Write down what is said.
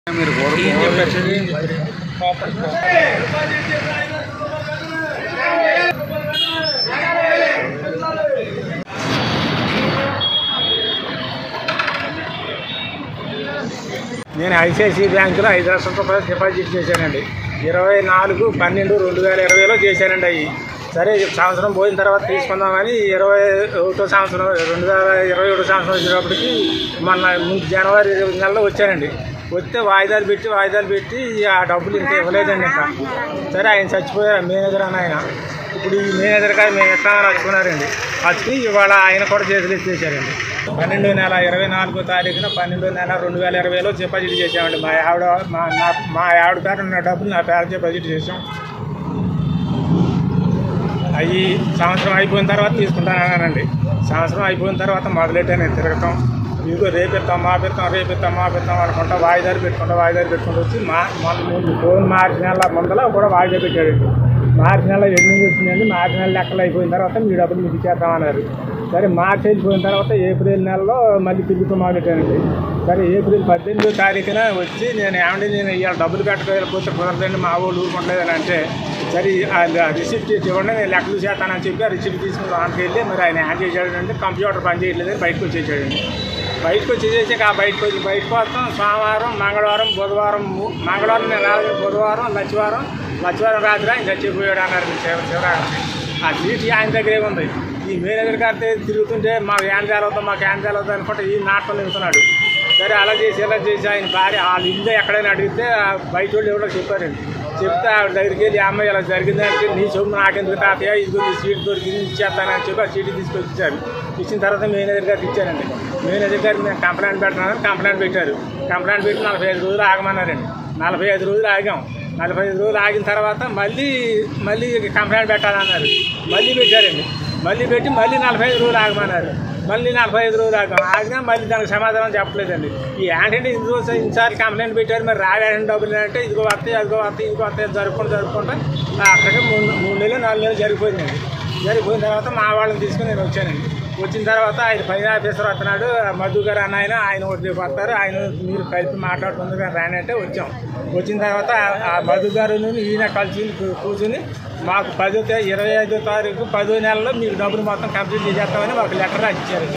మీరు ఏం చెప్పారు? నేను ఐసిఐసి బ్యాంకులో ఐదు లక్షల రూపాయలు డిపాజిట్ చేశానండి ఇరవై నాలుగు పన్నెండు రెండు వేల ఇరవైలో చేశానండి అవి సరే ఈ సంవత్సరం పోయిన తర్వాత తీసుకుందామని ఇరవై ఒకటో సంవత్సరం రెండు వేల ఇరవై ఒకటో సంవత్సరం వచ్చేటప్పటికి మొన్న ముందు జనవరి నెలలో వచ్చానండి వస్తే వాయిదాలు పెట్టి వాయిదాలు పెట్టి ఆ డబ్బులు ఇంకా ఇవ్వలేదండి ఇంకా సరే ఆయన చచ్చిపోయారు మేనేజర్ అని ఆయన ఇప్పుడు ఈ మేనేజర్ గారు మేము ఇస్తామని వచ్చుకున్నారండి వచ్చి ఇవాళ ఆయన కూడా చేతులు ఎత్తేసారండి పన్నెండో నెల ఇరవై నాలుగో తారీఖున పన్నెండో నెల రెండు వేల ఇరవైలో డిపాజిట్ చేసామండి మా ఆవిడ మా నా మా ఆవిడ పేరు ఉన్న డబ్బులు నా పేరు డిపాజిట్ చేసాం అవి సంవత్సరం అయిపోయిన తర్వాత తీసుకుంటానన్నానండి సంవత్సరం అయిపోయిన తర్వాత మొదలెట్టాను తిరగటం ఇదిగో రేపిస్తాం మాపిస్తాం రేపిస్తాం మాపిస్తాం అనుకుంటా వాయిదాలు పెట్టుకుంటా వాయిదాలు పెట్టుకుంటూ వచ్చి మా మన ముందు ఫోన్ మార్చి నెల ముందల కూడా వాయిదా పెట్టాడండి మార్చి నెల ఎనిమిది వచ్చిందండి మార్చి నెల లెక్కలు అయిపోయిన తర్వాత మీ డబ్బులు మీకు ఇచ్చేస్తామన్నారు సరే మార్చి వెళ్ళిపోయిన తర్వాత ఏప్రిల్ నెలలో మళ్ళీ తిరుగుతూ మొదలెట్టానండి సరే ఏప్రిల్ పద్దెనిమిదో తారీఖున వచ్చి నేను ఏమండి నేను ఇవాళ డబ్బులు కట్టకపోతే కుదరదండి మా వాళ్ళు ఊరుకుంటలేదని అంటే సరే ఆ రిసిప్ట్ ఇవ్వండి నేను లెక్కలు చేస్తానని చెప్పి ఆ రిసిప్ట్ తీసుకుని లోనికి వెళ్ళి మరి ఆయన హ్యాండ్ చేశాడంటే కంప్యూటర్ పని చేయట్లేదని బయటకు వచ్చేసాడండి బయటకు వచ్చేసేసి ఆ బయటకు వచ్చి బయటకు వస్తాం సోమవారం మంగళవారం బుధవారం ము- మంగళవారం నేను రాత్రి బుధవారం లచ్చివారం లచ్చివారం రాత్రి ఆయన చచ్చిపోయాడు అన్నారు శివ శివరాత్రి ఆ సీట్ ఆయన దగ్గరే ఉంది ఈ మేనేజర్ గారితో తిరుగుతుంటే మా వ్యాన్ అవుతాం మా క్యాన్ అవుతాం అనుకుంటే ఈ నాటకం నిలుతున్నాడు సరే అలా చేసి ఇలా చేసి ఆయన భార్య వాళ్ళ ఇల్లు ఎక్కడైనా అడిగితే ఆ బయట వాళ్ళు ఎవరో చెప్పారండి చెప్తే ఆవిడ దగ్గరికి వెళ్ళి అమ్మాయి ఇలా జరిగిందంటే నీ సొమ్ము నాకెందుకు తాతయ్య ఇదిగో నీ సీట్ దొరికింది ఇచ్చేస్తానని చెప్పి ఆ సీట్ తీసుకొచ్చి ఇచ్చారు ఇచ్చిన తర్వాత మేనేజర్ గారికి ఇచ్చారండి మేనేజర్ గారికి నేను కంప్లైంట్ పెట్టినాను కంప్లైంట్ పెట్టారు కంప్లైంట్ పెట్టి నలభై ఐదు రోజులు ఆగమన్నారండి నలభై ఐదు రోజులు ఆగాం నలభై ఐదు రోజులు ఆగిన తర్వాత మళ్ళీ మళ్ళీ కంప్లైంట్ పెట్టాలన్నారు మళ్ళీ పెట్టారండి మళ్ళీ పెట్టి మళ్ళీ నలభై ఐదు రోజులు ఆగమన్నారు మళ్ళీ నలభై ఐదు రోజులు ఆగాం ఆగినా మళ్ళీ దానికి సమాధానం చెప్పలేదండి ఈ యాంటీ ఇందులో ఇన్సార్లు కంప్లైంట్ పెట్టారు మరి రాడండి డబ్బులు అంటే ఇదిగో వస్తాయి అదిగో వస్తాయి ఇదిగో వస్తాయి జరుపుకుంటూ జరుపుకుంటూ అక్కడికి మూడు మూడు నెలలు నాలుగు నెలలు జరిగిపోయిందండి జరిగిపోయిన తర్వాత మా వాళ్ళని తీసుకుని నేను వచ్చానండి వచ్చిన తర్వాత ఆయన పైన ఆఫీసర్ వస్తున్నాడు మధు గారు అన్న ఆయన ఆయన ఒకటి వస్తారు ఆయన మీరు కలిపి మాట్లాడుతుంది కానీ రాని అంటే వచ్చాం వచ్చిన తర్వాత ఆ మధు గారు ఈయన కలిసి కూ- కూర్చుని మాకు పదో తే- ఇరవై ఐదో తారీఖు పదో నెలలో మీకు డబ్బులు మొత్తం కంప్లీట్ చేసేస్తామని మాకు లెటర్ రాసి ఇచ్చారు